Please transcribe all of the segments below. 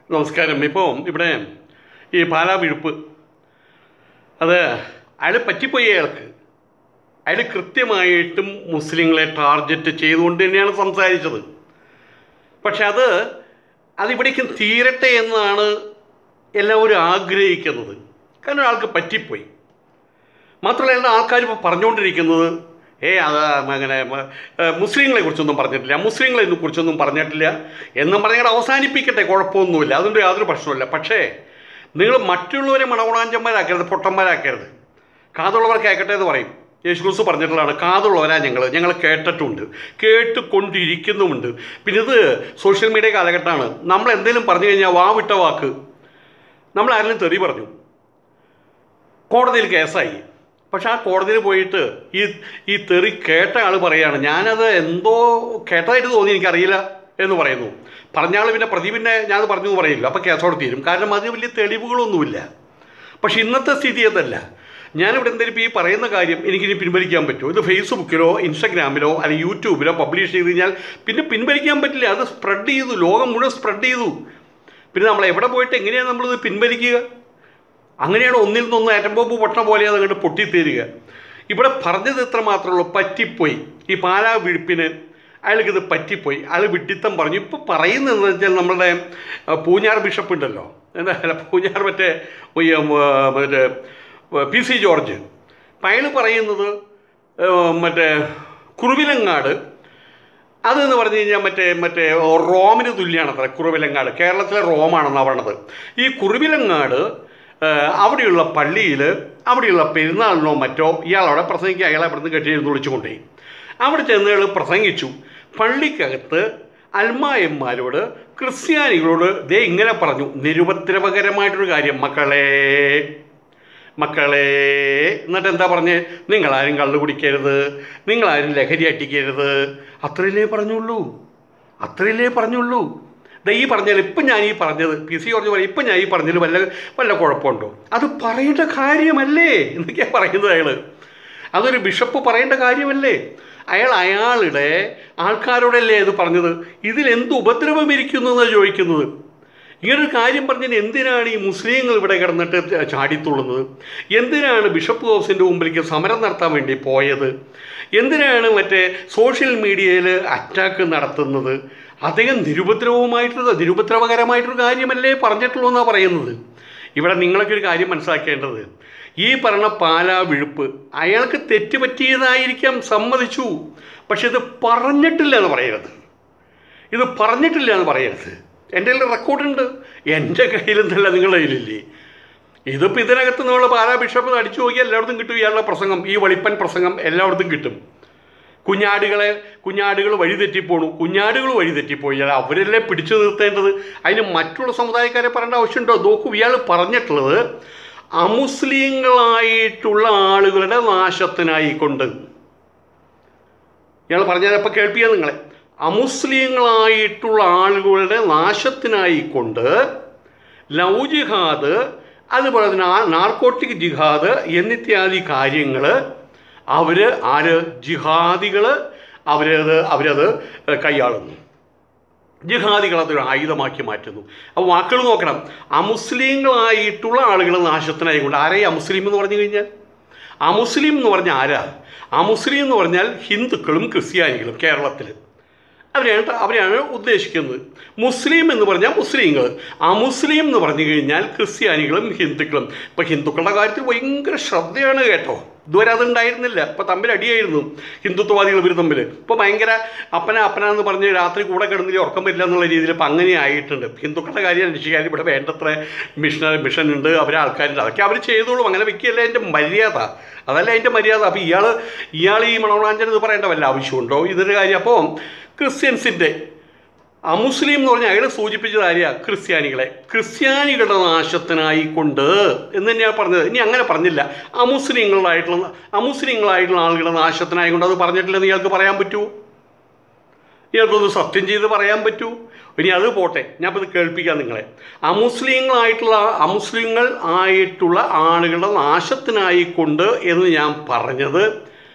നമസ്കാരം ഇപ്പോൾ ഇവിടെ ഈ പാലാ വിഴുപ്പ് അത് അയാൾ പറ്റിപ്പോയി അയാൾക്ക് അയാൾ കൃത്യമായിട്ടും മുസ്ലിങ്ങളെ ടാർഗറ്റ് ചെയ്തുകൊണ്ട് തന്നെയാണ് സംസാരിച്ചത് പക്ഷെ അത് അതിവിടേക്കും തീരട്ടെ എന്നാണ് എല്ലാവരും ആഗ്രഹിക്കുന്നത് കാരണം ആൾക്ക് പറ്റിപ്പോയി മാത്രമല്ല എല്ലാ ആൾക്കാർ ഇപ്പോൾ പറഞ്ഞുകൊണ്ടിരിക്കുന്നത് ഏ അത് അങ്ങനെ മ- ഏ, മുസ്ലിങ്ങളെ കുറിച്ചൊന്നും പറഞ്ഞിട്ടില്ല മുസ്ലിങ്ങളെ കുറിച്ചൊന്നും പറഞ്ഞിട്ടില്ല എന്നും പറഞ്ഞാൽ അവസാനിപ്പിക്കട്ടെ കുഴപ്പമൊന്നുമില്ല അതുകൊണ്ട് യാതൊരു പ്രശ്നമില്ല പക്ഷേ നിങ്ങൾ മറ്റുള്ളവരെ മണകുണാഞ്ചന്മാരാക്കരുത് പൊട്ടന്മാരാക്കരുത് കാതുള്ളവർ കേൾക്കട്ടെ എന്ന് പറയും യേശുക്രിസ്തു പറഞ്ഞിട്ടുള്ളതാണ് കാതുള്ളവരാ ഞങ്ങൾ ഞങ്ങൾ കേട്ടിട്ടുണ്ട് കേട്ടുകൊണ്ടിരിക്കുന്നുമുണ്ട് പിന്നെ ഇത് സോഷ്യൽ മീഡിയ കാലഘട്ടമാണ് നമ്മൾ എന്തെങ്കിലും പറഞ്ഞു കഴിഞ്ഞാൽ വാ വിട്ട വാക്ക് നമ്മൾ ആരെങ്കിലും തെറി പറഞ്ഞു കോടതിയിൽ കേസായി പക്ഷെ ആ കോടതിയിൽ പോയിട്ട് ഈ ഈ തെറി കേട്ട ആൾ പറയാണ് ഞാനത് എന്തോ കേട്ടതായിട്ട് തോന്നി എനിക്കറിയില്ല എന്ന് പറയുന്നു പറഞ്ഞ ആൾ പിന്നെ പ്രതി പിന്നെ ഞാനത് പറഞ്ഞു എന്ന് പറയില്ല അപ്പോൾ കേസോടെ തീരും കാരണം അതിന് വലിയ തെളിവുകളൊന്നുമില്ല പക്ഷെ ഇന്നത്തെ സ്ഥിതി അതല്ല ഞാനിവിടെ എന്തെങ്കിലും ഇപ്പോൾ ഈ പറയുന്ന കാര്യം എനിക്കിനി പിൻവലിക്കാൻ പറ്റുമോ ഇത് ഫേസ്ബുക്കിലോ ഇൻസ്റ്റാഗ്രാമിലോ അല്ലെങ്കിൽ യൂട്യൂബിലോ പബ്ലിഷ് ചെയ്ത് കഴിഞ്ഞാൽ പിന്നെ പിൻവലിക്കാൻ പറ്റില്ല അത് സ്പ്രെഡ് ചെയ്തു ലോകം മുഴുവൻ സ്പ്രെഡ് ചെയ്തു പിന്നെ നമ്മൾ എവിടെ പോയിട്ട് എങ്ങനെയാണ് നമ്മളിത് പിൻവലിക്കുക അങ്ങനെയാണ് ഒന്നിൽ നിന്ന് ആറ്റംബോംബ് പൊട്ടണ പോലെ അത് അങ്ങോട്ട് പൊട്ടിത്തീരുക ഇവിടെ പറഞ്ഞത് ഇത്ര മാത്രമേ ഉള്ളൂ പറ്റിപ്പോയി ഈ പാലാ വിഴുപ്പിന് അയാൾക്കിത് പറ്റിപ്പോയി അയാൾ വിഡിത്തം പറഞ്ഞു ഇപ്പോൾ പറയുന്നതെന്ന് വെച്ചാൽ നമ്മളുടെ ആ, പൂഞ്ഞാർ ബിഷപ്പ് ഉണ്ടല്ലോ എന്താ അല്ല പൂഞ്ഞാർ മറ്റേ ഈ, ഉം, ആ, മറ്റേ പി സി ജോർജ് അപ്പം അയാൾ പറയുന്നത് ആ, മറ്റേ കുറുവിലങ്ങാട് അതെന്ന് പറഞ്ഞു കഴിഞ്ഞാൽ മറ്റേ മറ്റേ റോമിന് തുല്യമാണ് അത്ര കുറുവിലങ്ങാട് കേരളത്തിലെ റോമാണെന്നാണ് പറയണത് ഈ കുറുവിലങ്ങാട് ആ, അവിടെയുള്ള പള്ളിയിൽ അവിടെയുള്ള പെരുന്നാളിനോ മറ്റോ ഇയാളവിടെ പ്രസംഗിക്കുക അയാളെ അവിടുന്ന് കെട്ടി വിളിച്ചു കൊണ്ടുപോയി അവിടെ ചെന്ന് അയാൾ പ്രസംഗിച്ചു പള്ളിക്കകത്ത് അൽമായന്മാരോട് ക്രിസ്ത്യാനികളോട് ദേ ഇങ്ങനെ പറഞ്ഞു നിരുപദ്രവകരമായിട്ടൊരു കാര്യം മക്കളെ മക്കളെ എന്നിട്ട് എന്താ പറഞ്ഞ് നിങ്ങളാരും കള്ളു കുടിക്കരുത് നിങ്ങളാരും ലഹരി അട്ടിക്കരുത് അത്രയല്ലേ പറഞ്ഞുള്ളൂ അത്രയല്ലേ പറഞ്ഞുള്ളൂ ദാ ഈ പറഞ്ഞാൽ ഇപ്പം ഞാൻ ഈ പറഞ്ഞത് പി സി ജോർജ് പറയും ഇപ്പം ഞാൻ ഈ പറഞ്ഞതിൽ വല്ല വല്ല കുഴപ്പമുണ്ടോ അത് പറയേണ്ട കാര്യമല്ലേ എന്നൊക്കെയാണ് പറയുന്നത് അയാൾ അതൊരു ബിഷപ്പ് പറയേണ്ട കാര്യമല്ലേ അയാൾ അയാളുടെ ആൾക്കാരോടല്ലേ ഇത് പറഞ്ഞത് ഇതിൽ എന്ത് ഉപദ്രവം ഇരിക്കുന്നു എന്നാണ് ചോദിക്കുന്നത് ഇങ്ങനൊരു കാര്യം പറഞ്ഞാൽ എന്തിനാണ് ഈ മുസ്ലിങ്ങൾ ഇവിടെ കിടന്നിട്ട് ചാടിത്തുള്ളുന്നത് എന്തിനാണ് ബിഷപ്പ് ഹൗസിൻ്റെ മുമ്പിലേക്ക് സമരം നടത്താൻ വേണ്ടി പോയത് എന്തിനാണ് മറ്റേ സോഷ്യൽ മീഡിയയിൽ അറ്റാക്ക് നടത്തുന്നത് അദ്ദേഹം നിരുപദ്രവമായിട്ടുള്ള നിരുപദ്രവകരമായിട്ടൊരു കാര്യമല്ലേ പറഞ്ഞിട്ടുള്ളൂ എന്നാണ് പറയുന്നത് ഇവിടെ നിങ്ങളൊക്കെ ഒരു കാര്യം മനസ്സിലാക്കേണ്ടത് ഈ പറഞ്ഞ പാലാ വിഴുപ്പ് അയാൾക്ക് തെറ്റ് പറ്റിയതായിരിക്കാം സമ്മതിച്ചു പക്ഷെ ഇത് പറഞ്ഞിട്ടില്ല എന്ന് പറയരുത് ഇത് പറഞ്ഞിട്ടില്ല എന്ന് പറയരുത് എൻ്റെ കയ്യിൽ റെക്കോർഡുണ്ട് എൻ്റെ കയ്യിലെന്തല്ല നിങ്ങളുടെ കയ്യിലില്ലേ ഇതിപ്പോൾ ഇതിനകത്ത് നമ്മൾ പാലാ ബിഷപ്പ് അടിച്ചു നോക്കിയാൽ എല്ലായിടത്തും കിട്ടും ഇയാളുടെ പ്രസംഗം ഈ വളിപ്പൻ പ്രസംഗം എല്ലായിടത്തും കിട്ടും കുഞ്ഞാടുകളെ കുഞ്ഞാടുകൾ വഴിതെറ്റിപ്പോണു കുഞ്ഞാടുകൾ വഴിതെറ്റിപ്പോയാൽ അവരല്ലേ പിടിച്ചു നിർത്തേണ്ടത് അതിന് മറ്റുള്ള സമുദായക്കാരെ പറയേണ്ട ആവശ്യമുണ്ടോ നോക്കൂ ഇയാൾ പറഞ്ഞിട്ടുള്ളത് അമുസ്ലിങ്ങളായിട്ടുള്ള ആളുകളുടെ നാശത്തിനായിക്കൊണ്ട് ഇയാൾ പറഞ്ഞപ്പോൾ കേൾപ്പിക്കുക നിങ്ങളെ അമുസ്ലിങ്ങളായിട്ടുള്ള ആളുകളുടെ നാശത്തിനായിക്കൊണ്ട് ലവ് ജിഹാദ് അതുപോലെ തന്നെ ആ നാർക്കോട്ടിക് ജിഹാദ് എന്നിത്യാദി കാര്യങ്ങൾ അവർ ആര് ജിഹാദികൾ അവരത് അവരത് കൈയാളുന്നു ജിഹാദികൾ അതൊരു ആയുധമാക്കി മാറ്റുന്നു അപ്പോൾ വാക്കുകൾ നോക്കണം അമുസ്ലിങ്ങളായിട്ടുള്ള ആളുകൾ നാശത്തിനായി കൊണ്ട് ആരെയും അമുസ്ലിം എന്ന് പറഞ്ഞു കഴിഞ്ഞാൽ അമുസ്ലിം എന്ന് പറഞ്ഞാൽ ആരാ അമുസ്ലിം എന്ന് പറഞ്ഞാൽ ഹിന്ദുക്കളും ക്രിസ്ത്യാനികളും കേരളത്തിൽ അവരെയാണ് അവരെയാണ് ഉദ്ദേശിക്കുന്നത് മുസ്ലിം എന്ന് പറഞ്ഞാൽ മുസ്ലിങ്ങൾ അമുസ്ലിം എന്ന് പറഞ്ഞു കഴിഞ്ഞാൽ ക്രിസ്ത്യാനികളും ഹിന്ദുക്കളും ഇപ്പം ഹിന്ദുക്കളുടെ കാര്യത്തിൽ ഭയങ്കര ശ്രദ്ധയാണ് കേട്ടോ ഇതുവരെ അതുണ്ടായിരുന്നില്ല ഇപ്പം തമ്മിൽ അടിയായിരുന്നു ഹിന്ദുത്വവാദികൾ ഇവർ തമ്മിൽ ഇപ്പോൾ ഭയങ്കര അപ്പന അപ്പന എന്ന് പറഞ്ഞ് രാത്രി കൂടെ കിടന്നില്ല ഉറക്കം വരില്ല എന്നുള്ള രീതിയിൽ ഇപ്പം അങ്ങനെ ആയിട്ടുണ്ട് ഹിന്ദുക്കളുടെ കാര്യം അന്വേഷിക്കാൻ ഇവിടെ വേണ്ടത്ര മിഷൻ മിഷൻ ഉണ്ട് അവരെ ആൾക്കാരുണ്ട് അതൊക്കെ അവർ ചെയ്തോളും അങ്ങനെ വെക്കുകയല്ലേ അതിൻ്റെ മര്യാദ അതല്ല അതിൻ്റെ മര്യാദ അപ്പോൾ ഇയാൾ ഇയാൾ ഈ മണോളാഞ്ചൻ ഇത് പറയേണ്ട വല്ല ആവശ്യമുണ്ടോ ഇതൊരു കാര്യം അപ്പോൾ ക്രിസ്ത്യൻസിൻ്റെ അമുസ്ലിം എന്ന് പറഞ്ഞാൽ അയാൾ സൂചിപ്പിച്ചത് ആരെയാ ക്രിസ്ത്യാനികളെ ക്രിസ്ത്യാനികളുടെ നാശത്തിനായിക്കൊണ്ട് എന്ന് തന്നെയാണ് പറഞ്ഞത് ഇനി അങ്ങനെ പറഞ്ഞില്ല അമുസ്ലിങ്ങളായിട്ടുള്ള അമുസ്ലിങ്ങളായിട്ടുള്ള ആളുകളുടെ നാശത്തിനായിക്കൊണ്ട് അത് പറഞ്ഞിട്ടില്ലെന്ന് ഇയാൾക്ക് പറയാൻ പറ്റുമോ ഇയാൾക്കൊന്ന് സത്യം ചെയ്ത് പറയാൻ പറ്റൂ ഇനി അത് പോട്ടെ ഞാൻ ഇത് കേൾപ്പിക്കാം നിങ്ങളെ അമുസ്ലിങ്ങളായിട്ടുള്ള അമുസ്ലിങ്ങൾ ആയിട്ടുള്ള ആളുകളുടെ നാശത്തിനായിക്കൊണ്ട് എന്ന് ഞാൻ പറഞ്ഞത്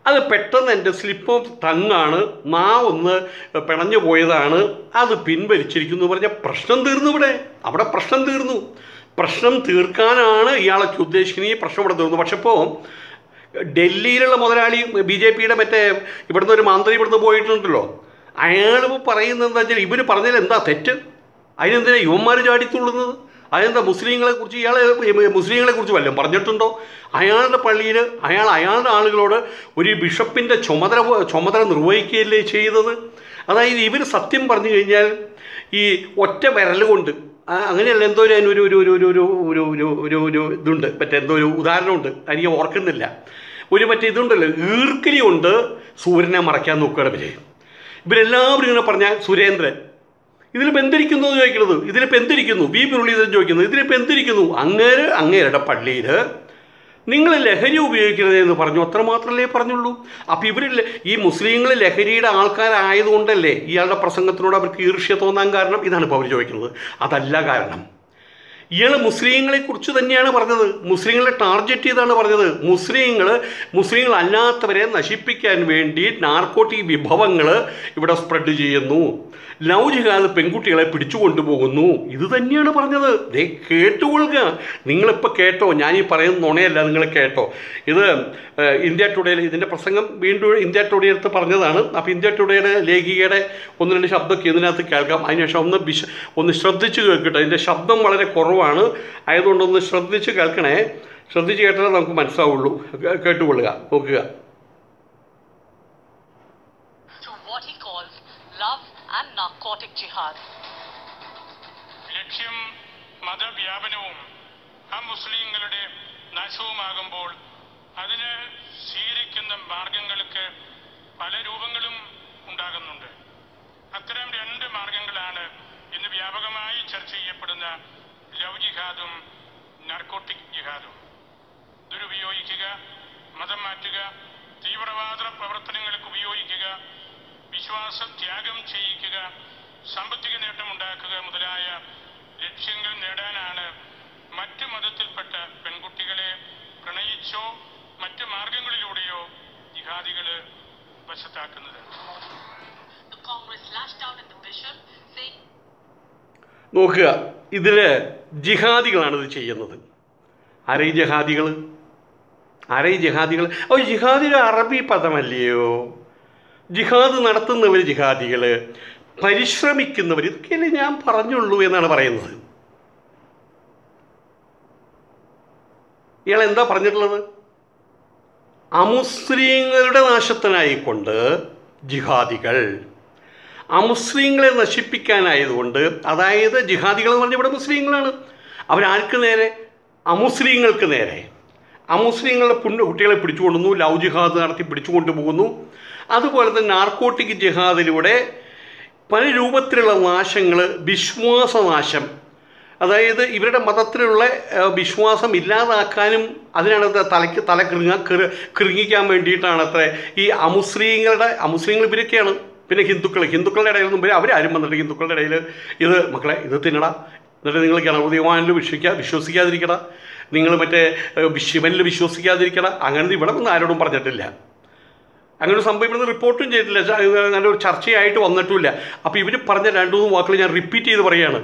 അത് പെട്ടെന്ന് എൻ്റെ സ്ലിപ്പ് ഓഫ് ടങ്ങാണ് നാ ഒന്ന് പിണഞ്ഞു പോയതാണ് അത് പിൻവലിച്ചിരിക്കുന്നു പറഞ്ഞ പ്രശ്നം തീർന്നു ഇവിടെ അവിടെ പ്രശ്നം തീർന്നു പ്രശ്നം തീർക്കാനാണ് ഇയാളൊക്കെ ഉദ്ദേശിക്കുന്നത് ഈ പ്രശ്നം ഇവിടെ തീർന്നു പക്ഷെ ഇപ്പോൾ ഡൽഹിയിലുള്ള മുതലാളി ബി ജെ പിയുടെ മറ്റേ ഇവിടുന്ന് ഒരു മന്ത്രി ഇവിടുന്ന് പോയിട്ടുണ്ടല്ലോ അയാൾ ഇപ്പോൾ പറയുന്നത് എന്താ വെച്ചാൽ ഇവർ പറഞ്ഞതിൽ എന്താ തെറ്റ് അതിനെന്തിനാ യുവന്മാർ ചാടിത്തുള്ളുന്നത് അതെന്താ മുസ്ലിങ്ങളെ കുറിച്ച് ഇയാൾ മുസ്ലിങ്ങളെ കുറിച്ച് വല്ലതും പറഞ്ഞിട്ടുണ്ടോ അയാളുടെ പള്ളിയിൽ അയാൾ അയാളുടെ ആളുകളോട് ഒരു ബിഷപ്പിൻ്റെ ചുമതല ചുമതല നിർവഹിക്കുകയല്ലേ ചെയ്തത് അതായത് ഇവർ സത്യം പറഞ്ഞു കഴിഞ്ഞാൽ ഈ ഒറ്റ വിരൽ കൊണ്ട് ആ, അങ്ങനെയല്ല എന്തോ ഒരു അതിനൊരു ഒരു ഒരു ഒരു ഒരു ഒരു ഒരു ഒരു ഒരു ഇതുണ്ട് മറ്റേ എന്തോ ഒരു ഉദാഹരണമുണ്ട് എനിക്ക് ഓർക്കുന്നില്ല ഒരു മറ്റേ ഇതുണ്ടല്ലോ ഈർക്കിലി കൊണ്ട് സൂര്യനെ മറയ്ക്കാൻ നോക്കുകയാണ് ഇവര് ഇവരെല്ലാവരും ഇങ്ങനെ പറഞ്ഞാൽ സുരേന്ദ്രൻ ഇതിലിപ്പോൾ എന്തിരിക്കുന്നു എന്ന് ചോദിക്കുന്നത് ഇതിലിപ്പോൾ എന്തിരിക്കുന്നു വി മുരളീധരൻ ചോദിക്കുന്നത് ഇതിലിപ്പോൾ എന്തിരിക്കുന്നു അങ്ങേര് അങ്ങേരുടെ പള്ളിയിൽ നിങ്ങൾ ലഹരി ഉപയോഗിക്കരുത് എന്ന് പറഞ്ഞു അത്ര മാത്രമല്ലേ പറഞ്ഞുള്ളൂ അപ്പോൾ ഇവർ ഈ മുസ്ലിങ്ങൾ ലഹരിയുടെ ആൾക്കാരായതുകൊണ്ടല്ലേ ഇയാളുടെ പ്രസംഗത്തിനോട് അവർക്ക് ഈർഷ്യ തോന്നാൻ കാരണം ഇതാണ് ഇപ്പോൾ അവർ ചോദിക്കുന്നത് അതല്ല കാരണം ഇയാൾ മുസ്ലിങ്ങളെ കുറിച്ച് തന്നെയാണ് പറഞ്ഞത് മുസ്ലിങ്ങളെ ടാർഗറ്റ് ചെയ്താണ് പറഞ്ഞത് മുസ്ലിങ്ങൾ മുസ്ലിങ്ങൾ അല്ലാത്തവരെ നശിപ്പിക്കാൻ വേണ്ടി നാർക്കോട്ടിക് വിഭവങ്ങൾ ഇവിടെ സ്പ്രെഡ് ചെയ്യുന്നു ലവ് ജിഹാദ് പെൺകുട്ടികളെ പിടിച്ചു കൊണ്ടുപോകുന്നു ഇത് തന്നെയാണ് പറഞ്ഞത് ദേ കേട്ടുകൊള്ളുക നിങ്ങളിപ്പോൾ കേട്ടോ ഞാൻ ഈ പറയുന്ന നുണയല്ല നിങ്ങൾ കേട്ടോ ഇത് ഏഹ്, ഇന്ത്യ ടുഡേയിൽ ഇതിൻ്റെ പ്രസംഗം വീണ്ടും ഇന്ത്യ ടുഡേ എടുത്ത് പറഞ്ഞതാണ് അപ്പോൾ ഇന്ത്യ ടുഡേയുടെ ലേഖികയുടെ ഒന്ന് രണ്ട് ശബ്ദമൊക്കെ ഇതിനകത്ത് കേൾക്കാം അതിനുശേഷം ഒന്ന് വിശ ഒന്ന് ശ്രദ്ധിച്ച് കേൾക്കട്ടെ അതിൻ്റെ ശബ്ദം വളരെ കുറവാണ് ആയതുകൊണ്ടൊന്ന് ശ്രദ്ധിച്ച് കേൾക്കണേ ശ്രദ്ധിച്ച് കേട്ടാലേ നമുക്ക് മനസ്സിലാവുള്ളൂ കേ- കേട്ടുകൊള്ളുക നോക്കുക to what he calls love and narcotic jihad. ലക്ഷ്യം മതവ്യാപനവും അമുസ്ലിങ്ങളുടെ നാശവുമാകുമ്പോൾ അതിന് സ്വീകരിക്കുന്ന മാർഗങ്ങൾക്ക് പല രൂപങ്ങളും ഉണ്ടാകുന്നുണ്ട് അത്തരം രണ്ട് മാർഗങ്ങളാണ് ഇന്ന് വ്യാപകമായി ചർച്ച ചെയ്യപ്പെടുന്ന ലവ് ജിഹാദും നർക്കോട്ടിക് ജിഹാദും ദുരുപയോഗിക്കുക മതം മാറ്റുക തീവ്രവാദ പ്രവർത്തനങ്ങൾക്ക് ഉപയോഗിക്കുക വിശ്വാസ ത്യാഗം ചെയ്യിക്കുക സാമ്പത്തിക നേട്ടമുണ്ടാക്കുക മുതലായ ലക്ഷ്യങ്ങൾ നേടാനാണ് മറ്റു മതത്തിൽപ്പെട്ട പെൺകുട്ടികളെ പ്രണയിച്ചോ മറ്റു മാർഗങ്ങളിലൂടെയോ ജിഹാദികള് വശത്താക്കുന്നത് The Congress lashed out at the bishop, saying നോക്കുക ഇതിൽ ജിഹാദികളാണ് ഇത് ചെയ്യുന്നത് ആരേ ഈ ജിഹാദികൾ ആരേ ഈ ജിഹാദികൾ ഓ ജിഹാദി ഒരു അറബി പദമല്ലയോ ജിഹാദ് നടത്തുന്നവർ ജിഹാദികൾ പരിശ്രമിക്കുന്നവർ ഇതൊക്കെയല്ലേ ഞാൻ പറഞ്ഞുള്ളൂ എന്നാണ് പറയുന്നത് ഇയാൾ എന്താ പറഞ്ഞിട്ടുള്ളത് അമുസ്ലിങ്ങളുടെ നാശത്തിനായിക്കൊണ്ട് ജിഹാദികൾ അമുസ്ലിങ്ങളെ നശിപ്പിക്കാനായതുകൊണ്ട് അതായത് ജിഹാദികൾ എന്ന് പറഞ്ഞാൽ ഇവിടെ മുസ്ലിങ്ങളാണ് അവരാർക്ക് നേരെ അമുസ്ലിങ്ങൾക്ക് നേരെ അമുസ്ലിങ്ങളുടെ പുണ്യ കുട്ടികളെ പിടിച്ചുകൊണ്ടുന്നു ലവ് ജിഹാദ് നടത്തി പിടിച്ചുകൊണ്ടു പോകുന്നു അതുപോലെ തന്നെ നാർക്കോട്ടിക് ജിഹാദിലൂടെ പല രൂപത്തിലുള്ള നാശങ്ങൾ വിശ്വാസനാശം അതായത് ഇവരുടെ മതത്തിലുള്ള ഏഹ്, വിശ്വാസം ഇല്ലാതാക്കാനും അതിനാണ് ഇത് തലയ്ക്ക് തല കിറുങ്ങ കിറു കിറുങ്ങിക്കാൻ വേണ്ടിയിട്ടാണ് അത്ര ഈ അമുസ്ലിങ്ങളുടെ അമുസ്ലിങ്ങൾ ഇവരൊക്കെയാണ് പിന്നെ ഹിന്ദുക്കൾ ഹിന്ദുക്കളുടെ ഇടയിൽ മുമ്പ് അവരാരും വന്നിട്ട് ഹിന്ദുക്കളുടെ ഇടയിൽ ഇത് മക്കളെ ഇത് തിന്നടാ എന്നിട്ട് നിങ്ങൾ ഗണപതിമാനിൽ വിശ്വസിക്കാ വിശ്വസിക്കാതിരിക്കട നിങ്ങൾ മറ്റേ ഏഹ്, ശിവനിൽ വിശ്വസിക്കാതിരിക്കട അങ്ങനെ ഇവിടെ ഒന്നും ആരോടും പറഞ്ഞിട്ടില്ല അങ്ങനെ ഒരു സംഭവം ഇവിടുന്ന് റിപ്പോർട്ടും ചെയ്തിട്ടില്ല ച- ഇത് അങ്ങനെ ഒരു ചർച്ചയായിട്ട് വന്നിട്ടുമില്ല അപ്പോൾ ഇവർ പറഞ്ഞ രണ്ടു മൂന്ന് വാക്കുകൾ ഞാൻ റിപ്പീറ്റ് ചെയ്ത് പറയുകയാണ്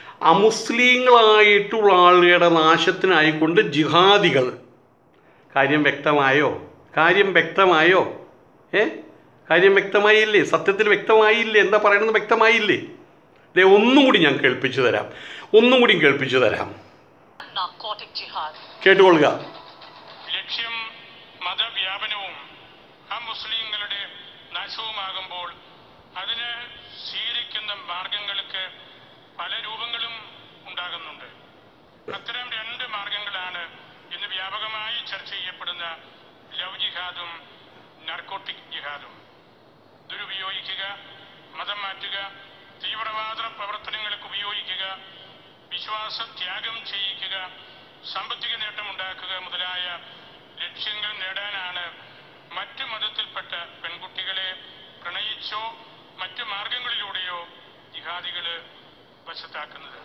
അമുസ്ലിങ്ങളായിട്ടുള്ള ആളുകളുടെ നാശത്തിനായിക്കൊണ്ട് ജിഹാദികൾ കാര്യം വ്യക്തമായോ കാര്യം വ്യക്തമായോ ഏ കാര്യം വ്യക്തമായില്ലേ സത്യത്തിൽ വ്യക്തമായില്ലേ എന്താ പറയണമെന്ന് വ്യക്തമായില്ലേ ദേ ഒന്നും കൂടി ഞാൻ കേൾപ്പിച്ചു തരാം ഒന്നും കൂടി കേൾപ്പിച്ചു തരാം narcotic jihad. കേട്ടുകൊള്ളുക ലക്ഷ്യം മതവ്യാപനവും അമുസ്ലിങ്ങളുടെ നാശവുമാകുമ്പോൾ അതിന് സ്വീകരിക്കുന്ന മാർഗങ്ങൾക്ക് പല രൂപങ്ങളും ഉണ്ടാകുന്നുണ്ട് അത്തരം രണ്ട് മാർഗങ്ങളാണ് ഇന്ന് വ്യാപകമായി ചർച്ച ചെയ്യപ്പെടുന്ന ലവ് ജിഹാദും നർക്കോട്ടിക് ജിഹാദും ദുരുപയോഗിക്കുക മതം മാറ്റുക തീവ്രവാദ പ്രവർത്തനങ്ങൾക്ക് ഉപയോഗിക്കുക വിശ്വാസ ത്യാഗം ചെയ്യിക്കുക സാമ്പത്തിക നേട്ടമുണ്ടാക്കുക മുതലായ ലക്ഷ്യങ്ങൾ നേടാനാണ് മറ്റു മതത്തിൽപ്പെട്ട പെൺകുട്ടികളെ പ്രണയിച്ചോ മറ്റു മാർഗങ്ങളിലൂടെയോ ജിഹാദികള് വശത്താക്കുന്നത്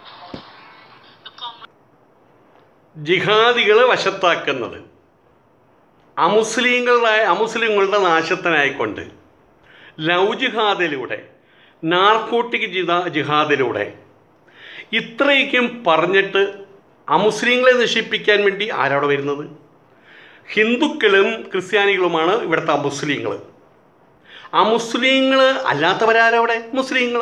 The Congress ജിഹാദികളെ വശത്താക്കുന്നത് അമുസ്ലിങ്ങളുടെ അമുസ്ലിങ്ങളുടെ നാശത്തിനായിക്കൊണ്ട് ലവ് ജിഹാദിലൂടെ നാർക്കോട്ടിക് ജിഹാ ജിഹാദിലൂടെ ഇത്രയൊക്കെയും പറഞ്ഞിട്ട് അമുസ്ലിങ്ങളെ നശിപ്പിക്കാൻ വേണ്ടി ആരവിടെ വരുന്നത് ഹിന്ദുക്കളും ക്രിസ്ത്യാനികളുമാണ് ഇവിടുത്തെ അമുസ്ലിങ്ങൾ അമുസ്ലിങ്ങൾ അല്ലാത്തവരാരവിടെ മുസ്ലിങ്ങൾ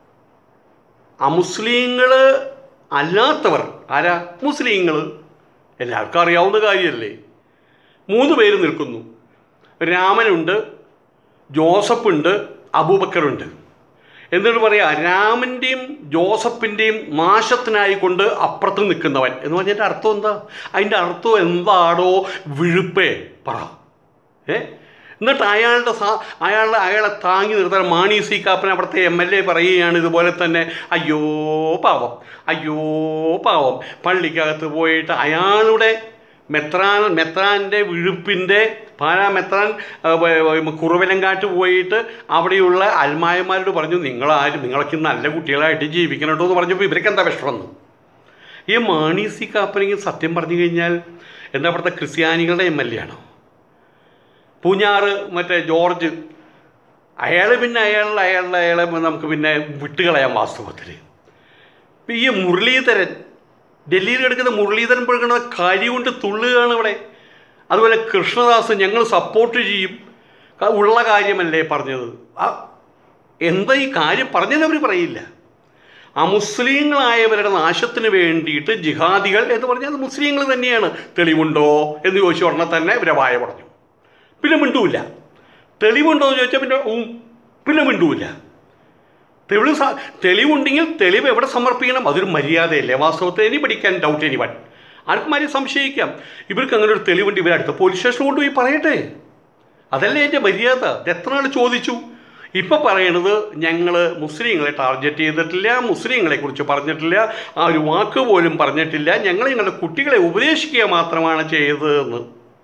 അമുസ്ലിങ്ങൾ അല്ലാത്തവർ ആരാ മുസ്ലിങ്ങൾ എല്ലാവർക്കും അറിയാവുന്ന കാര്യമല്ലേ മൂന്ന് പേര് നിൽക്കുന്നു രാമനുണ്ട് ജോസഫുണ്ട് അബൂബക്കറുണ്ട് എന്നിട്ട് പറയാ രാമൻ്റെയും ജോസഫിൻ്റെയും നാശത്തിനായി കൊണ്ട് അപ്പുറത്ത് നിൽക്കുന്നവൻ എന്ന് പറഞ്ഞതിൻ്റെ അർത്ഥം എന്താ അതിൻ്റെ അർത്ഥം എന്താണോ വിഴുപ്പേ പറ ഏ എന്നിട്ട് അയാളുടെ സാ അയാളുടെ അയാളെ താങ്ങി നിർത്താൻ മാണി സി കാപ്പൻ അവിടുത്തെ എം എൽ എ പറയുകയാണ് ഇതുപോലെ തന്നെ അയ്യോ പാവം അയ്യോ പാവം പള്ളിക്കകത്ത് പോയിട്ട് അയാളുടെ മെത്രാൻ മെത്രാൻ്റെ വിഴുപ്പിൻ്റെ പാലാ മെത്രാൻ ആ, വ- വ- കുറവിലങ്കാട്ട് പോയിട്ട് അവിടെയുള്ള അൽമായന്മാരോട് പറഞ്ഞു നിങ്ങളാരും നിങ്ങളൊക്കെ നല്ല കുട്ടികളായിട്ട് ജീവിക്കണം കേട്ടോ എന്ന് പറഞ്ഞപ്പോൾ ഇവർക്ക് എന്താ വിഷമമെന്ന് ഈ മാണി സി കാപ്പനെങ്കിൽ സത്യം പറഞ്ഞു കഴിഞ്ഞാൽ എന്താ അവിടുത്തെ ക്രിസ്ത്യാനികളുടെ എം എൽ എ ആണോ പൂഞ്ഞാറ് മറ്റേ ജോർജ് അയാൾ പിന്നെ അയാളുടെ അയാളുടെ അയാളെ നമുക്ക് പിന്നെ വിട്ടുകളയാം വാസ്തവത്തിൽ ഇപ്പം ഈ മുരളീധരൻ ഡൽഹിയിൽ കിടക്കുന്ന മുരളീധരൻ പൊഴുക്കുന്ന കരി കൊണ്ട് തുള്ളുകയാണ് ഇവിടെ അതുപോലെ കൃഷ്ണദാസ് ഞങ്ങൾ സപ്പോർട്ട് ചെയ്യും ക- ഉള്ള കാര്യമല്ലേ പറഞ്ഞത് ആ എന്താ ഈ കാര്യം പറഞ്ഞതെന്ന് അവർ പറയില്ല ആ മുസ്ലിങ്ങളായവരുടെ നാശത്തിന് വേണ്ടിയിട്ട് ജിഹാദികൾ എന്ന് പറഞ്ഞാൽ അത് മുസ്ലിങ്ങൾ തന്നെയാണ് തെളിവുണ്ടോ എന്ന് ചോദിച്ച ഉടനെ തന്നെ ഇവരെ വായ പറഞ്ഞു പിന്നെ മിണ്ടൂല തെളിവുണ്ടോ എന്ന് ചോദിച്ചാൽ പിന്നെ ഉം, പിന്നെ മിണ്ടൂല തെളിവ് സ- തെളിവുണ്ടെങ്കിൽ തെളിവ് എവിടെ സമർപ്പിക്കണം അതൊരു മര്യാദയല്ലേ വാസ്തവത്തിൽ ഇനി പഠിക്കാൻ ഡൗട്ട് എനി വൺ ആർക്കും ആരെയും സംശയിക്കാം ഇവർക്ക് അങ്ങനെ ഒരു തെളിവുണ്ട് ഇവരടുത്ത പോലീസ് സ്റ്റേഷനിൽ കൊണ്ടുപോയി പറയട്ടെ അതല്ലേ എൻ്റെ മര്യാദ ഇത് എത്ര നാൾ ചോദിച്ചു ഇപ്പം പറയണത് ഞങ്ങൾ മുസ്ലിങ്ങളെ ടാർഗറ്റ് ചെയ്തിട്ടില്ല മുസ്ലിങ്ങളെ കുറിച്ച് പറഞ്ഞിട്ടില്ല ആ ഒരു വാക്ക് പോലും പറഞ്ഞിട്ടില്ല ഞങ്ങൾ ഞങ്ങളുടെ കുട്ടികളെ ഉപദേശിക്കുക മാത്രമാണ് ചെയ്തതെന്ന്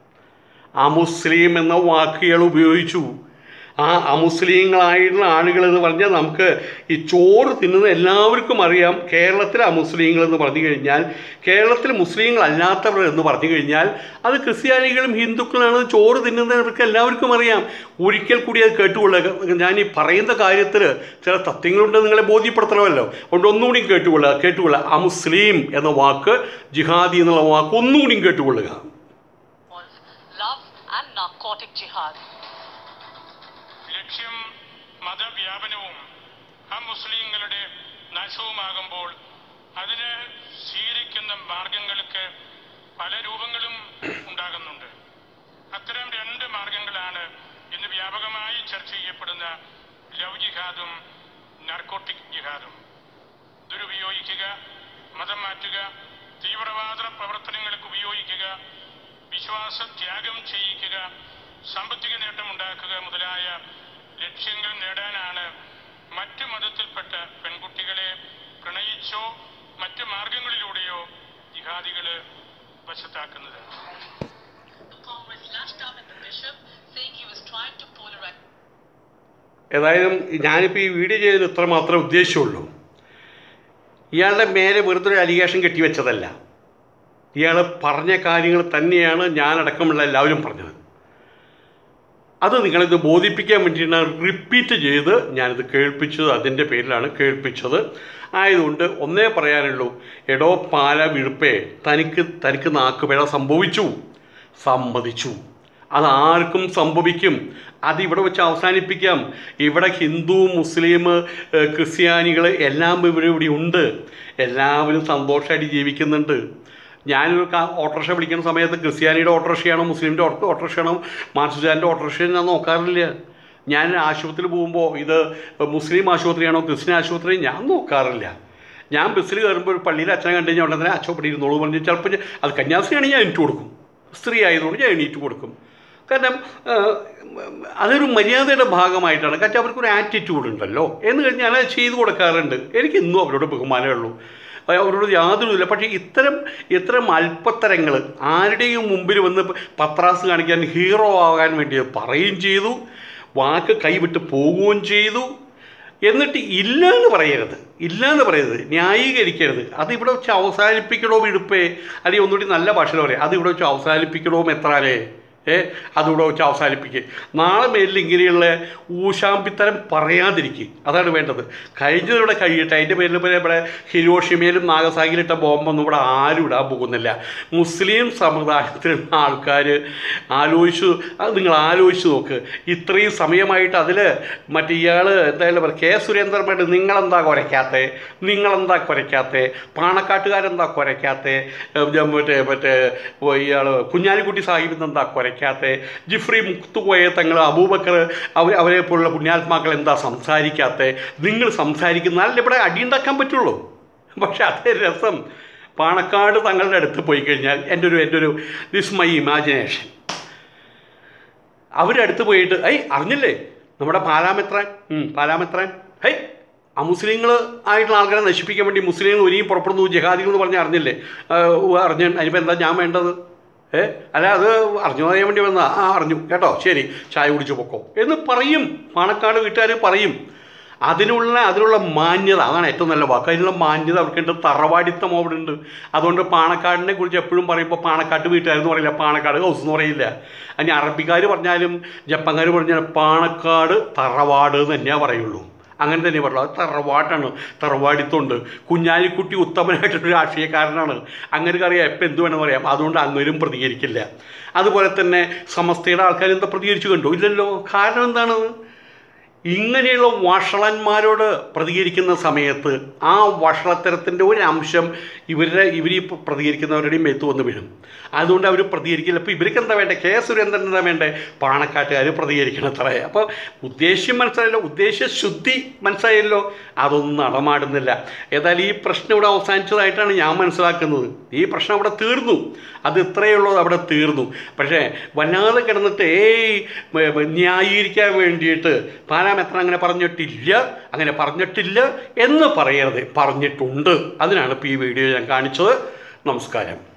അമുസ്ലിം എന്ന വാക്കുകൾ ഉപയോഗിച്ചു ആ അമുസ്ലിങ്ങളായിട്ടുള്ള ആളുകൾ എന്ന് പറഞ്ഞാൽ നമുക്ക് ഈ ചോറ് തിന്നുന്ന എല്ലാവർക്കും അറിയാം കേരളത്തിലെ അമുസ്ലിങ്ങൾ എന്ന് പറഞ്ഞു കഴിഞ്ഞാൽ കേരളത്തിൽ മുസ്ലിങ്ങൾ അല്ലാത്തവർ എന്ന് പറഞ്ഞു കഴിഞ്ഞാൽ അത് ക്രിസ്ത്യാനികളും ഹിന്ദുക്കളാണ് ചോറ് തിന്നുന്നവർക്ക് എല്ലാവർക്കും അറിയാം ഒരിക്കൽ കൂടി അത് കേട്ടുകൊള്ളുക ഞാൻ ഈ പറയുന്ന കാര്യത്തിൽ ചില തത്വങ്ങളുണ്ട് നിങ്ങളെ ബോധ്യപ്പെടുത്തണമല്ലോ അതുകൊണ്ട് ഒന്നുകൂടി കേട്ടുകൊള്ളുക കേട്ടുകൊള്ളുക അമുസ്ലിം എന്ന വാക്ക് ജിഹാദി എന്നുള്ള വാക്ക് ഒന്നുകൂടിയും കേട്ടുകൊള്ളുക was love and narcotic jihad. ലക്ഷ്യം മതവ്യാപനവും അമുസ്ലിങ്ങളുടെ നാശവുമാകുമ്പോൾ അതിന് സ്വീകരിക്കുന്ന മാർഗങ്ങൾക്ക് പല രൂപങ്ങളും ഉണ്ടാകുന്നുണ്ട് അത്തരം രണ്ട് മാർഗങ്ങളാണ് ഇന്ന് വ്യാപകമായി ചർച്ച ചെയ്യപ്പെടുന്ന ലവ് ജിഹാദും നാർക്കോട്ടിക് ജിഹാദും ദുരുപയോഗിക്കുക മതം മാറ്റുക തീവ്രവാദ പ്രവർത്തനങ്ങൾക്ക് ഉപയോഗിക്കുക വിശ്വാസ ത്യാഗം ചെയ്യിക്കുക സാമ്പത്തിക നേട്ടമുണ്ടാക്കുക മുതലായ ലക്ഷ്യങ്ങൾ നേടാനാണ് മറ്റു മതത്തിൽപ്പെട്ട പെൺകുട്ടികളെ പ്രണയിച്ചോ മറ്റു മാർഗങ്ങളിലൂടെയോ ജിഹാദികള് വശത്താക്കുന്നത് Congress lashed out at the bishop, saying he was trying to polarize. ഏതായാലും ഞാനിപ്പോൾ ഈ വീഡിയോ ചെയ്തതിന് ഇത്ര മാത്രമേ ഉദ്ദേശിച്ചുള്ളൂ ഇയാളുടെ മേലെ വെറുതെ ഒരു അലിഗേഷൻ കെട്ടിവെച്ചതല്ല ഇയാൾ പറഞ്ഞ കാര്യങ്ങൾ തന്നെയാണ് ഞാനടക്കമുള്ള എല്ലാവരും പറഞ്ഞത് അത് നിങ്ങളിത് ബോധിപ്പിക്കാൻ വേണ്ടിയിട്ടാണ് റിപ്പീറ്റ് ചെയ്ത് ഞാനിത് കേൾപ്പിച്ചത് അതിൻ്റെ പേരിലാണ് കേൾപ്പിച്ചത് ആയതുകൊണ്ട് ഒന്നേ പറയാനുള്ളൂ എടോ പാല വിഴുപ്പേ തനിക്ക് തനിക്ക് നാക്കുപിഴ സംഭവിച്ചു സമ്മതിച്ചു അതാർക്കും സംഭവിക്കും അതിവിടെ വെച്ച് അവസാനിപ്പിക്കാം ഇവിടെ ഹിന്ദു മുസ്ലിം ഏഹ്, ക്രിസ്ത്യാനികൾ എല്ലാം ഇവിടെ ഇവിടെ ഉണ്ട് എല്ലാവരും സന്തോഷമായിട്ട് ജീവിക്കുന്നുണ്ട് ഞാനൊരു കാ- ഓട്ടോറിക്ഷ വിളിക്കുന്ന സമയത്ത് ക്രിസ്ത്യാനിയുടെ ഓട്ടോറിക്ഷയാണോ മുസ്ലിമിൻ്റെ ഓട്ടോ ഓട്ടോറിക്ഷയാണോ മാർസിജാൻ്റെ ഓട്ടോറിക്ഷ ഞാൻ നോക്കാറില്ല ഞാൻ ആശുപത്രിയിൽ പോകുമ്പോൾ ഇത് മുസ്ലിം ആശുപത്രിയാണോ ക്രിസ്ത്യൻ ആശുപത്രി ഞാൻ നോക്കാറില്ല ഞാൻ ബസ്സിൽ കയറുമ്പോൾ ഒരു പള്ളിയിൽ അച്ഛനെ കണ്ടു കഴിഞ്ഞാൽ ഉടനെ അച്ഛൻ ഇവിടെ ഇരുന്നോളൂ പറഞ്ഞ് ചിലപ്പോൾ ഞാൻ- അത് കന്യാസ്ത്രീയാണെങ്കിൽ ഞാൻ എണീറ്റ് കൊടുക്കും സ്ത്രീ ആയതുകൊണ്ട് ഞാൻ എണീറ്റ് കൊടുക്കും കാരണം ആ, അതൊരു മര്യാദയുടെ ഭാഗമായിട്ടാണ് കാരണം അവർക്കൊരു ആറ്റിറ്റ്യൂഡ് ഉണ്ടല്ലോ എന്ന് കഴിഞ്ഞാൽ അത് ചെയ്തു കൊടുക്കാറുണ്ട് എനിക്ക് ഇന്നും അവരോട് ബഹുമാനമേ ഉള്ളൂ അത് അവരോട് യാതൊരുമില്ല പക്ഷേ ഇത്തരം ഇത്തരം അല്പത്തരങ്ങൾ ആരുടെയും മുമ്പിൽ വന്ന് പത്രാസ് കാണിക്കാൻ ഹീറോ ആകാൻ വേണ്ടി പറയുകയും ചെയ്തു വാക്ക് കൈവിട്ട് പോവുകയും ചെയ്തു എന്നിട്ട് ഇല്ല എന്ന് പറയരുത് ഇല്ല എന്ന് പറയരുത് ന്യായീകരിക്കരുത് അത് ഇവിടെ വെച്ച് അവസാനിപ്പിക്കണോ വിഴുപ്പേ അല്ലെങ്കിൽ ഒന്നുകൂടി നല്ല ഭാഷയിൽ പറയാം അത് ഇവിടെ വെച്ച് അവസാനിപ്പിക്കണോ മെത്രാലേ ഏ അതുകൂടെ വെച്ച് അവസാനിപ്പിക്കുക നാളെ മേലിൽ ഇങ്ങനെയുള്ള ഊശാമ്പിത്തരം പറയാതിരിക്കുക അതാണ് വേണ്ടത് കഴിഞ്ഞതിവിടെ കഴിയട്ടെ അതിൻ്റെ പേരിൽ ഇപ്പോൾ ഇവിടെ ഹിരോഷിമയിലും നാഗസാക്കിയിലും ഇട്ട ബോംബൊന്നും ഇവിടെ ആരും ഇടാൻ പോകുന്നില്ല മുസ്ലിം സമുദായത്തിലുള്ള ആൾക്കാർ ആലോചിച്ചു അത് നിങ്ങൾ ആലോചിച്ച് നോക്ക് ഇത്രയും സമയമായിട്ട് അതിൽ മറ്റേ ഇയാൾ എന്തായാലും പറയുക കെ സുരേന്ദ്രൻ പറഞ്ഞ് നിങ്ങളെന്താ കുരയ്ക്കാത്തേ നിങ്ങളെന്താ കുരയ്ക്കാത്തേ പാണക്കാട്ടുകാരെന്താ കുരയ്ക്കാത്തേ ഏ, മറ്റേ മറ്റേ ഇയാൾ കുഞ്ഞാലിക്കുട്ടി സാഹിബ് എന്താ കുരയ്ക്കാത്തേ ജിഫ്രി മുക്തുപോയ തങ്ങൾ അബൂബക്കർ അവർ അവരെ പോലുള്ള പുണ്യാത്മാക്കൾ എന്താ സംസാരിക്കാത്തേ നിങ്ങൾ സംസാരിക്കുന്നാലല്ലേ ഇവിടെ അടിയുണ്ടാക്കാൻ പറ്റുള്ളൂ പക്ഷെ അതേ രസം പാണക്കാട് തങ്ങളുടെ അടുത്ത് പോയി കഴിഞ്ഞാൽ എൻ്റെ ഒരു എൻ്റെ ഒരു ദിസ് മൈ ഇമാജിനേഷൻ അവരടുത്ത് പോയിട്ട് ഐ അറിഞ്ഞില്ലേ നമ്മുടെ പാലാമെത്രാൻ ഉം, പാലാമെത്രാൻ ഹൈ ആ മുസ്ലിങ്ങൾ ആയിട്ടുള്ള ആൾക്കാരെ നശിപ്പിക്കാൻ വേണ്ടി മുസ്ലിങ്ങൾ ഒരുങ്ങി പുറപ്പെടുന്നു ജിഹാദികൾ എന്ന് പറഞ്ഞ് അറിഞ്ഞില്ലേ ആ, ഉവ്വ് അറിഞ്ഞു അതിനിപ്പോൾ എന്താ ഞാൻ വേണ്ടത് ഏ അല്ല അത് അറിഞ്ഞു അറിയാൻ വേണ്ടി വന്നതാ ആ അറിഞ്ഞു കേട്ടോ ശരി ചായ കുടിച്ചു പൊക്കോ എന്ന് പറയും പാണക്കാട് വീട്ടുകാർ പറയും അതിനുള്ള അതിനുള്ള മാന്യത അതാണ് ഏറ്റവും നല്ല വാക്ക് അതിനുള്ള മാന്യത അവർക്കുണ്ട് തറവാടിത്തം അവിടെ ഉണ്ട് അതുകൊണ്ട് പാണക്കാടിനെ കുറിച്ച് എപ്പോഴും പറയുമ്പോൾ പാണക്കാട്ട് വീട്ടുകാരെന്ന് പറയില്ല പാണക്കാട് ഹൗസ് എന്ന് പറയില്ല അതിന് അറബിക്കാർ പറഞ്ഞാലും ജപ്പാൻകാർ പറഞ്ഞാലും പാണക്കാട് തറവാട് എന്ന് തന്നെയാണ് പറയുള്ളൂ അങ്ങനെ തന്നെ പറയുള്ളൂ അത് തറവാട്ടാണ് തറവാടിത്തമുണ്ട് കുഞ്ഞാലിക്കുട്ടി ഉത്തമനായിട്ടൊരു രാഷ്ട്രീയക്കാരനാണ് അങ്ങനെ അറിയാം എപ്പോൾ എന്ത് വേണമെന്ന് പറയാം അതുകൊണ്ട് അങ്ങരും പ്രതികരിക്കില്ല അതുപോലെ തന്നെ സമസ്തയുടെ ആൾക്കാർ എന്താ പ്രതികരിച്ചു കണ്ടു ഇല്ലല്ലോ കാരണം എന്താണ് ഇങ്ങനെയുള്ള വഷളന്മാരോട് പ്രതികരിക്കുന്ന സമയത്ത് ആ വഷളത്തരത്തിൻ്റെ ഒരു അംശം ഇവരുടെ ഇവർ ഈ പ്രതികരിക്കുന്നവരുടെയും മേത്ത് വന്ന് വീഴും അതുകൊണ്ട് അവർ പ്രതികരിക്കില്ല അപ്പോൾ ഇവർക്ക് എന്താ വേണ്ടേ കെ സുരേന്ദ്രൻ എന്താ വേണ്ടേ പാണക്കാട്ടുകാർ പ്രതികരിക്കണം അത്ര അപ്പോൾ ഉദ്ദേശ്യം മനസ്സിലായല്ലോ ഉദ്ദേശ്യ ശുദ്ധി മനസ്സിലായല്ലോ അതൊന്നും നടമാടുന്നില്ല ഏതായാലും ഈ പ്രശ്നം ഇവിടെ അവസാനിച്ചതായിട്ടാണ് ഞാൻ മനസ്സിലാക്കുന്നത് ഈ പ്രശ്നം അവിടെ തീർന്നു അത് ഇത്രയേ ഉള്ളൂ അവിടെ തീർന്നു പക്ഷേ വല്ലാതെ കിടന്നിട്ട് ഏയ് മ- മ- ന്യായീകരിക്കാൻ വേണ്ടിയിട്ട് പാലാമെത്ര അങ്ങനെ പറഞ്ഞിട്ടില്ല അങ്ങനെ പറഞ്ഞിട്ടില്ല എന്ന് പറയരുത് പറഞ്ഞിട്ടുണ്ട് അതിനാണ് ഇപ്പോൾ ഈ വീഡിയോ ഞാൻ കാണിച്ചത് നമസ്കാരം